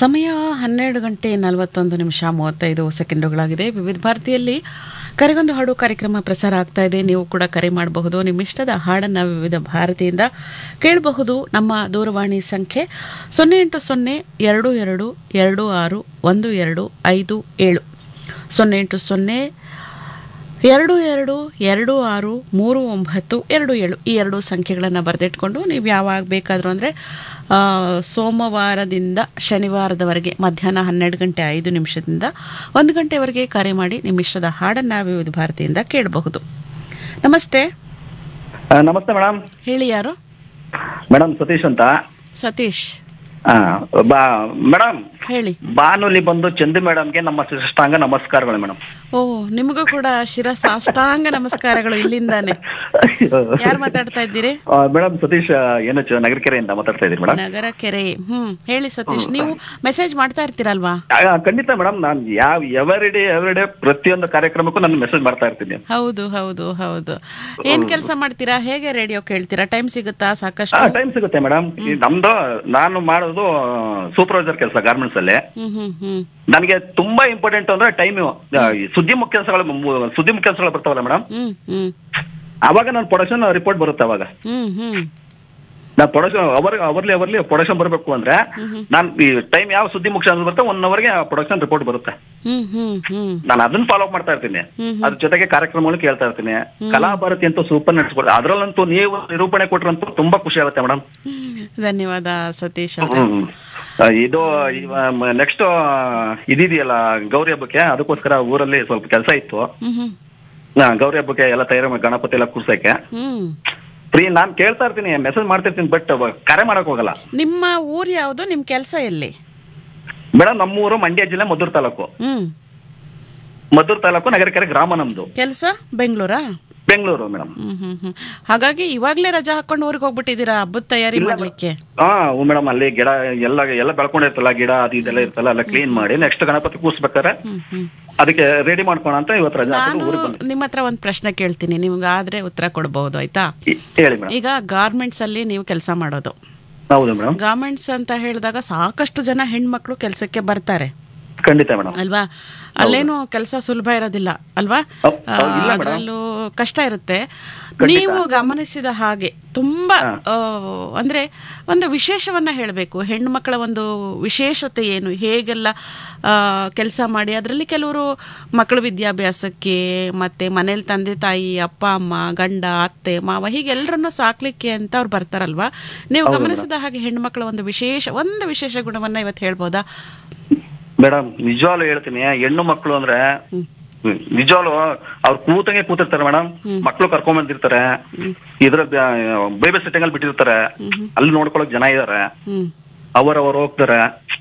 ಸಮಯ ಹನ್ನೆರಡು ಗಂಟೆ ನಲವತ್ತೊಂದು ನಿಮಿಷ ಮೂವತ್ತೈದು ಸೆಕೆಂಡುಗಳಾಗಿದೆ ವಿವಿಧ ಭಾರತಿಯಲ್ಲಿ ಕರೆಗೊಂದು ಹಾಡು ಕಾರ್ಯಕ್ರಮ ಪ್ರಸಾರ ಆಗ್ತಾ ಇದೆ ನೀವು ಕೂಡ ಕರೆ ಮಾಡಬಹುದು ನಿಮ್ಮ ಇಷ್ಟದ ಹಾಡನ್ನು ವಿವಿಧ ಭಾರತಿಯಿಂದ ಕೇಳಬಹುದು ನಮ್ಮ ದೂರವಾಣಿ ಸಂಖ್ಯೆ ಸೊನ್ನೆ ಎಂಟು ಸೊನ್ನೆ ಎರಡು ಎರಡು ಎರಡು ಆರು ಒಂದು ಎರಡು ಐದು ಏಳು ಸೊನ್ನೆ ಎಂಟು ಸೊನ್ನೆ ಎರಡು ಎರಡು ಎರಡು ಆರು ಮೂರು ಒಂಬತ್ತು ಎರಡು ಏಳು ಈ ಎರಡು ಸಂಖ್ಯೆಗಳನ್ನು ಬರೆದಿಟ್ಕೊಂಡು ನೀವು ಯಾವಾಗ ಬೇಕಾದರೂ ಅಂದರೆ ಸೋಮವಾರದಿಂದ ಶನಿವಾರದವರೆಗೆ ಮಧ್ಯಾಹ್ನ ಹನ್ನೆರಡು ಗಂಟೆ ಐದು ನಿಮಿಷದಿಂದ ಒಂದು ಗಂಟೆವರೆಗೆ ಕರೆ ಮಾಡಿ ನಿಮ್ಮ ಇಷ್ಟದ ಹಾಡನ್ನು ವಿವಿಧ ಭಾರತಿಯಿಂದ ಕೇಳಬಹುದು ನಮಸ್ತೆ ಆ, ನಮಸ್ತೆ ಮೇಡಮ್ ಹೇಳಿ ಯಾರು ಮೇಡಮ್ ಸತೀಶ್ ಅಂತ ಸತೀಶ್ ಆ, ಬಾ ಮೇಡಮ್ ಹೇಳಿ ಬಾನುಲಿ ಬಂದು ಚಂದು ಮೇಡಮ್ಗೆ ನಮ್ಮ ಶಿಷ್ಟಾಂಗ ನಮಸ್ಕಾರಗಳು ಮೇಡಮ್ ಓ ನಿಮಗೂ ಕೂಡ ಶಿರಸ ಅಷ್ಟಾಂಗ ನಮಸ್ಕಾರಗಳು ಇಲ್ಲಿಂದಾನೆ ಯಾರು ಮಾತಾಡ್ತಾ ಇದ್ದೀರಿ ಆ, ಮೇಡಮ್ ಸತೀಶ್ ಏನು ಚ- ನಗರಕೆರೆಯಿಂದ ಮಾತಾಡ್ತಾ ಇದ್ದೀನಿ ಮೇಡಮ್ ನಗರ ಕೆರೆ ಹ್ಮ್ ಹೇಳಿ ಸತೀಶ್ ನೀವು ಮೆಸೇಜ್ ಮಾಡ್ತಾ ಇರ್ತೀರಲ್ವಾ ಆ, ಖಂಡಿತ ಮೇಡಮ್ ನಾನು ಯಾವ ಎವರಿ ಡೇ ಎವರಿ ಡೇ ಪ್ರತಿಯೊಂದು ಕಾರ್ಯಕ್ರಮಕ್ಕೂ ನಾನು ಮೆಸೇಜ್ ಮಾಡ್ತಾ ಇರ್ತೀನಿ ಹೌದು ಹೌದು ಹೌದು ಏನ್ ಕೆಲಸ ಮಾಡ್ತೀರಾ ಹೇಗೆ ರೇಡಿಯೋ ಕೇಳ್ತೀರಾ ಟೈಮ್ ಸಿಗುತ್ತಾ ಸಾಕಷ್ಟು ಟೈಮ್ ಸಿಗುತ್ತೆ ಮೇಡಮ್ ನಮ್ದು ನಾನು ಮಾಡೋದು ಸೂಪರ್ವೈಸರ್ ಕೆಲಸ ಗಾರ್ಮೆಂಟ್ಸ್ ಅಲ್ಲಿ ಹ್ಮ್ ಹ್ಮ್ ಹ್ಮ್ ನನಗೆ ತುಂಬಾ ಇಂಪಾರ್ಟೆಂಟ್ ಅಂದ್ರೆ ಟೈಮ್ ಸುದ್ದಿ ಮುಖ್ಯಾಂಶಗಳು ಮು- ಸುದ್ದಿ ಮುಖ್ಯಾಂಶಗಳು ಬರ್ತಾವಲ್ಲ ಮೇಡಮ್ ಹ್ಮ್ ಹ್ಮ್ ಅವಾಗ ನಾನು ಪ್ರೊಡಕ್ಷನ್ ರಿಪೋರ್ಟ್ ಬರುತ್ತೆ ಅವಾಗ ಹ್ಮ್ ಹ್ಮ್ ನಾ production hour hourly hourly production ಬರಬೇಕು ಅಂದ್ರೆ ನಾನು ಈ ಟೈಮ್ ಯಾವ ಸುದ್ದಿ ಮುಖ್ಯ ಬರುತ್ತೆ ಒನ್ ಅವರ್ಗೆ ಪ್ರೊಡಕ್ಷನ್ ರಿಪೋರ್ಟ್ ಬರುತ್ತೆ ಹ್ಮ್ ಹ್ಮ್ ಹ್ಮ್ ನಾನು ಅದನ್ನ ಫಾಲೋ ಅಪ್ ಮಾಡ್ತಾ ಇರ್ತೀನಿ ಹ್ಮ್ ಅದ್ರ ಜೊತೆಗೆ ಕಾರ್ಯಕ್ರಮಗಳು ಕೇಳ್ತಾ ಇರ್ತೀನಿ ಕಲಾಭಾರತಿ ಅಂತೂ ಸೂಪರ್ ನಡೆಸ್ಕೊಡ್ತಾರೆ ಅದ್ರಲ್ಲಂತೂ ನೀವು ನಿರೂಪಣೆ ಕೊಟ್ರಂತೂ ತುಂಬಾ ಖುಷಿ ಆಗುತ್ತೆ ಮೇಡಮ್ ಧನ್ಯವಾದ ಸತೀಶ್ ಅವ್ರೆ ಇದು ನೆಕ್ಸ್ಟ್ ಇದಿದೆಯಲ್ಲ ಗೌರಿ ಹಬ್ಬಕ್ಕೆ ಅದಕ್ಕೋಸ್ಕರ ಊರಲ್ಲಿ ಸ್ವಲ್ಪ ಕೆಲಸ ಇತ್ತು ಹ್ಮ್ ಹ್ಮ್ ಆ, ಗೌರಿ ಹಬ್ಬಕ್ಕೆ ಎಲ್ಲ ತಯಾರಿ ಮಾಡಿ ಗಣಪತಿ ಎಲ್ಲ ಕೂರ್ಸಕ್ಕೆ ಹ್ಮ್ ಫ್ರೀ ನಾನ್ ಕೇಳ್ತಾ ಇರ್ತೀನಿ ಮೆಸೇಜ್ ಮಾಡ್ತಿರ್ತೀನಿ ಬಟ್ ಕರೆ ಮಾಡಕ್ ಹೋಗಲ್ಲ ನಿಮ್ಮ ಊರ್ ಯಾವುದು ನಿಮ್ ಕೆಲಸ ಎಲ್ಲಿ ಮೇಡಮ್ ನಮ್ಮೂರು ಮಂಡ್ಯ ಜಿಲ್ಲೆ ಮದ್ದೂರು ತಾಲೂಕು ಹ್ಮ್ ಮದ್ದೂರು ತಾಲೂಕು ನಗರಕೆರೆ ಗ್ರಾಮ ನಮ್ದು ಕೆಲಸ ಬೆಂಗಳೂರಾ ಬೆಂಗಳೂರು ಮೇಡಮ್ ಹ್ಮ್ ಹ್ಮ್ ಹ್ಮ್ ಹಾಗಾಗಿ ಇವಾಗ್ಲೇ ರಜಾ ಹಾಕೊಂಡು ಊರಿಗೆ ಹೋಗ್ಬಿಟ್ಟಿದ್ದೀರಾ ಹಬ್ಬದ ತಯಾರಿ ಮಾಡ್ಲಿಕ್ಕೆ ಹಾ ಮೇಡಮ್ ಅಲ್ಲಿ ಗಿಡ ಎಲ್ಲ ಎಲ್ಲ ಬೆಳ್ಕೊಂಡಿರ್ತಲ್ಲ ಗಿಡ ಅದು ಇದೆಲ್ಲ ಇರ್ತಲ್ಲ ಎಲ್ಲ ಕ್ಲೀನ್ ಮಾಡಿ ನೆಕ್ಸ್ಟ್ ಗಣಪತಿ ಕೂರ್ಸ್ಬೇಕಾರೆ ಹ್ಮ್ ಹ್ಮ್ ಅದಕ್ಕೆ ರೆಡಿ ಮಾಡ್ಕೋಣ ಅಂತ ಇವತ್ತು ರಜಾ ನಾನು ಹಾಕೊಂಡು ಊರಿಗೆ ಬಂದೆ ನಿಮ್ಮ ಹತ್ರ ಒಂದು ಪ್ರಶ್ನೆ ಕೇಳ್ತೀನಿ ನಿಮ್ಗೆ ಆದ್ರೆ ಉತ್ತರ ಕೊಡಬಹುದು ಆಯ್ತಾ ಈ- ಹೇಳಿ ಮೇಡಮ್ ಈಗ ಗಾರ್ಮೆಂಟ್ಸ್ ಅಲ್ಲಿ ನೀವು ಕೆಲಸ ಮಾಡೋದು ಹೌದು ಮೇಡಮ್ ಗಾರ್ಮೆಂಟ್ಸ್ ಅಂತ ಹೇಳಿದಾಗ ಸಾಕಷ್ಟು ಜನ ಹೆಣ್ಮಕ್ಳು ಕೆಲಸಕ್ಕೆ ಬರ್ತಾರೆ ಖಂಡಿತ ಮೇಡಮ್ ಅಲ್ವಾ ಅಲ್ಲೇನು ಕೆಲಸ ಸುಲಭ ಇರೋದಿಲ್ಲ ಅಲ್ವಾ ಹೌ- ಆ, ಹೌದು, ಇಲ್ಲ ಮೇಡಮ್. ಅದ್ರಲ್ಲೂ ಕಷ್ಟ ಇರುತ್ತೆ ನೀವು ಗಮನಿಸಿದ ಹಾಗೆ ತುಂಬಾ ಆ, ಅಂದ್ರೆ ಒಂದು ವಿಶೇಷವನ್ನ ಹೇಳಬೇಕು ಹೆಣ್ಣು ಮಕ್ಕಳ ಒಂದು ವಿಶೇಷತೆ ಏನು ಹೇಗೆಲ್ಲ ಕೆಲಸ ಮಾಡಿ ಅದರಲ್ಲಿ ಕೆಲವರು ಮಕ್ಕಳ ವಿದ್ಯಾಭ್ಯಾಸಕ್ಕೆ ಮತ್ತೆ ಮನೇಲಿ ತಂದೆ ತಾಯಿ ಅಪ್ಪ ಅಮ್ಮ ಗಂಡ ಅತ್ತೆ ಮಾವ ಹೀಗೆ ಎಲ್ಲರನ್ನು ಸಾಕ್ಲಿಕ್ಕೆ ಅಂತ ಅವ್ರು ಬರ್ತಾರಲ್ವಾ ನೀವು ಗಮನಿಸಿದ ಹಾಗೆ ಹೆಣ್ಣು ಮಕ್ಕಳ ಒಂದು ವಿಶೇಷ ಒಂದು ವಿಶೇಷ ಗುಣವನ್ನ ಇವತ್ತು ಹೇಳ್ಬೋದಾ ಮೇಡಮ್ ನಿಜವಾಗ್ಲು ಹೇಳ್ತೀನಿ ಹೆಣ್ಣು ಮಕ್ಕಳು ಅಂದ್ರೆ ನಿಜವಾಗ್ಲು ಅವ್ರು ಕೂತಂಗೆ ಕೂತಿರ್ತಾರೆ ಮೇಡಮ್ ಮಕ್ಳು ಕರ್ಕೊಂಡ್ ಬಂದಿರ್ತಾರೆ ಇದ್ರ ಬೇಬಿ ಸಿಟ್ಟಿಂಗ್ ಅಲ್ಲಿ ಬಿಟ್ಟಿರ್ತಾರೆ ಅಲ್ಲಿ ನೋಡ್ಕೊಳಕ್ ಜನ ಇದಾರೆ ಹ್ಮ್ ಅವರವರು ಹೋಗ್ತಾರೆ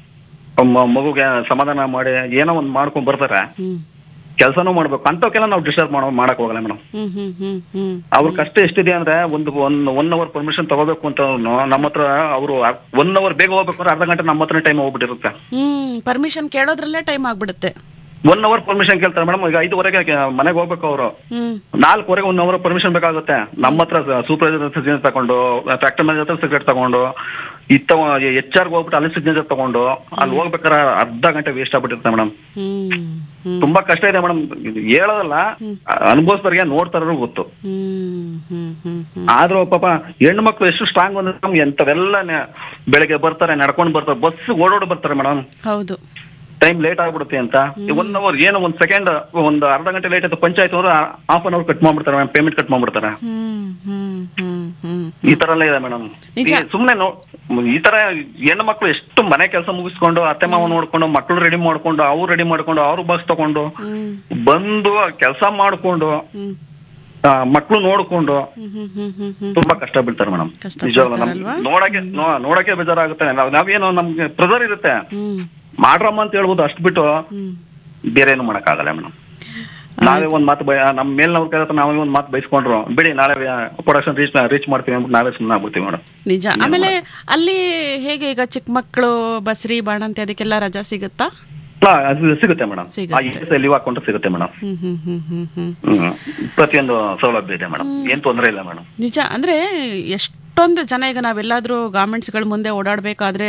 ಮ- ಮಗುಗೆ ಸಮಾಧಾನ ಮಾಡಿ ಏನೋ ಒಂದ್ ಮಾಡ್ಕೊಂಡ್ ಬರ್ತಾರೆ ಹ್ಮ್ ಕೆಲಸನೂ ಮಾಡ್ಬೇಕು ಅಂತವಕ್ಕೆಲ್ಲ ನಾವು ಡಿಸ್ಟರ್ಬ್ ಮಾಡೋ ಮಾಡಕ್ ಹೋಗಲ್ಲ ಮೇಡಮ್ ಹ್ಮ್ ಹ್ಮ್ ಹ್ಮ್ ಹ್ಮ್ ಅವ್ರ ಕಷ್ಟ ಎಷ್ಟಿದೆ ಅಂದ್ರೆ ಒಂದು ಒನ್ ಒನ್ ಅವರ್ ಪರ್ಮಿಷನ್ ತಗೋಬೇಕು ಅಂತ ನಮ್ಮ ಹತ್ರ ಅವರು ಒನ್ ಅವರ್ ಬೇಗ ಹೋಗ್ಬೇಕು ಅಂದ್ರೆ ಅರ್ಧ ಗಂಟೆ ನಮ್ಮ ಹತ್ರ ಟೈಮ್ ಹೋಗ್ಬಿಟ್ಟಿರುತ್ತೆ ಹ್ಮ್ ಪರ್ಮಿಷನ್ ಕೇಳೋದ್ರಲ್ಲೇ ಟೈಮ್ ಆಗ್ಬಿಡುತ್ತೆ ಒನ್ ಅವರ್ ಪರ್ಮಿಷನ್ ಕೇಳ್ತಾರೆ ಮೇಡಮ್ ಈಗ ಐದುವರೆಗೆ ಮನೆಗೆ ಹೋಗ್ಬೇಕು ಅವರು ಹ್ಮ್ ನಾಲ್ಕುವರೆಗೆ ಒನ್ ಅವರ್ ಪರ್ಮಿಷನ್ ಬೇಕಾಗುತ್ತೆ ನಮ್ಮ ಹತ್ರ ಸೂಪರ್ವೈಸರ್ ಸಿಗ್ನೇಚರ್ ತಗೊಂಡು ಫ್ಯಾಕ್ಟರಿ ಮ್ಯಾನೇಜರ್ ಹತ್ರ ಸಿಗ್ನೇಚರ್ ತಗೊಂಡು ಇತ್ತ ಎಚ್ ಆರ್ ಹೋಗ್ಬಿಟ್ಟು ಅಲ್ಲಿ ಸಿಗ್ನೇಚರ್ ತಗೊಂಡು ಅಲ್ಲಿ ಹೋಗ್ಬೇಕಾದ್ರೆ ಅರ್ಧ ಗಂಟೆ ವೇಸ್ಟ್ ಆಗ್ಬಿಟ್ಟಿರುತ್ತೆ ಮೇಡಮ್ ಹ್ಮ್ ಹ್ಮ್ ತುಂಬಾ ಕಷ್ಟ ಇದೆ ಮೇಡಮ್ ಹೇಳೋದಲ್ಲ ಅನುಭವಿಸ್ದವ್ರಿಗೆ ನೋಡ್ತಾರೋ ಗೊತ್ತು ಹ್ಮ್ ಹ್ಮ್ ಹ್ಮ್ ಹ್ಮ್ ಆದ್ರೂ ಪಾಪ ಹೆಣ್ಣು ಮಕ್ಳು ಎಷ್ಟು ಸ್ಟ್ರಾಂಗ್ ಅಂದ್ರೆ ನಮ್ಗೆ ಎಂತವೆಲ್ಲ ನೆ- ಬೆಳಗ್ಗೆ ಬರ್ತಾರೆ ನಡ್ಕೊಂಡು ಬರ್ತಾರೆ ಬಸ್ ಓಡೋಡಿ ಬರ್ತಾರೆ ಮೇಡಮ್ ಹೌದು ಟೈಮ್ ಲೇಟ್ ಆಗ್ಬಿಡುತ್ತೆ ಅಂತ ಒನ್ ಅವರ್ ಏನೋ ಒಂದ್ ಸೆಕೆಂಡ್ ಒಂದು ಅರ್ಧ ಗಂಟೆ ಲೇಟ್ ಆಯ್ತು ಪಂಚಾಯತ್ ಅವರು ಹಾಫ್ ಅನ್ ಅವರ್ ಕಟ್ ಮಾಡ್ಬಿಡ್ತಾರೆ ಮ್ಯಾಮ್ ಪೇಮೆಂಟ್ ಕಟ್ ಮಾಡ್ಬಿಡ್ತಾರೆ ಹ್ಮ್ ಹ್ಮ್ ಹ್ಮ್ ಹ್ಮ್ ಈ ತರ ಎಲ್ಲ ಇದೆ ಮೇಡಮ್ ನಿಜ. ಸುಮ್ನೆ ನೋ ಈ ತರ ಹೆಣ್ಣು ಮಕ್ಳು ಎಷ್ಟು ಮನೆ ಕೆಲಸ ಮುಗಿಸ್ಕೊಂಡು ಅತ್ತೆ ಮಾವ ನೋಡ್ಕೊಂಡು ಮಕ್ಳು ರೆಡಿ ಮಾಡ್ಕೊಂಡು ಅವ್ರು ರೆಡಿ ಮಾಡ್ಕೊಂಡು ಅವ್ರು ಬಸ್ ತಗೊಂಡು ಹ್ಮ್ ಬಂದು ಕೆಲಸ ಮಾಡ್ಕೊಂಡು ಹ್ಮ್ ಮಕ್ಳು ನೋಡ್ಕೊಂಡು ಹ್ಮ್ ಹ್ಮ್ ಹ್ಮ್ ಹ್ಮ್ ಹ್ಮ್ ತುಂಬಾ ಕಷ್ಟ ಬೀಳ್ತಾರೆ ಮೇಡಮ್ ಕಷ್ಟ ನಿಜವಾಗ್ಲೂ ಬೀಳ್ತಾರಲ್ವಾ? ನಮ್ ನೋಡಕ್ಕೆ ನೋ- ನೋಡಕ್ಕೆ ಬೇಜಾರಾಗುತ್ತೆ ನಾವ್ ನಾವೇನೋ ನಮ್ಗೆ ಪ್ರೆಸರ್ ಇರುತ್ತೆ ಹ್ಮ್ ಮಾಡ್ರಮ್ಮ ಅಂತ ಹೇಳ್ಬೋದು ಅಷ್ಟು ಬಿಟ್ಟು ಹ್ಮ್ ಬೇರೆ ಏನು ಮಾಡಕ್ಕಾಗಲ್ಲ ಮೇಡಮ್ ನಾವೇ ಒಂದ್ ಮಾತು ಬಯ ನಮ್ ಮೇಲ್ನವ್ರ ಕೈ ಹತ್ರ ನಾವೇ ಒಂದ್ ಮಾತು ಬಯಸ್ಕೊಂಡ್ರು ಬಿಡಿ ನಾಳೆ ಪ್ರೊಡಕ್ಷನ್ ರೀಚ್ ರೀಚ್ ಮಾಡ್ತೀವಿ ಅಂದ್ಬಿಟ್ಟು ನಾವೇ ಸುಮ್ಮನೆ ಆಗ್ಬಿಡ್ತೀವಿ ಮೇಡಮ್ ನಿಜ ಆಮೇಲೆ ಅಲ್ಲಿ ಹೇಗೆ ಈಗ ಚಿಕ್ಕ ಮಕ್ಕಳು ಬಸ್ರಿ ಬಾಣಂತಿ ಅದಕ್ಕೆಲ್ಲ ರಜಾ ಸಿಗುತ್ತಾ ಅದು ಸಿಗುತ್ತೆ ಮೇಡಮ್ ಸಿಗುತ್ತೆ. ಲೀವ್ ಹಾಕೊಂಡು ಸಿಗುತ್ತೆ ಮೇಡಮ್ ಹ್ಮ್ ಹ್ಮ್ ಹ್ಮ್ ಹ್ಮ್ ಹ್ಮ್ ಹ್ಮ್ ಪ್ರತಿಯೊಂದು ಸೌಲಭ್ಯ ಇದೆ ಮೇಡಮ್ ಏನ್ ತೊಂದರೆ ಇಲ್ಲ ಮೇಡಮ್ ನಿಜ ಅಂದ್ರೆ ಎಷ್ಟೊಂದು ಜನ ಈಗ ನಾವೆಲ್ಲಾದ್ರೂ ಗಾರ್ಮೆಂಟ್ಸ್ಗಳ ಮುಂದೆ ಓಡಾಡ್ಬೇಕಾದ್ರೆ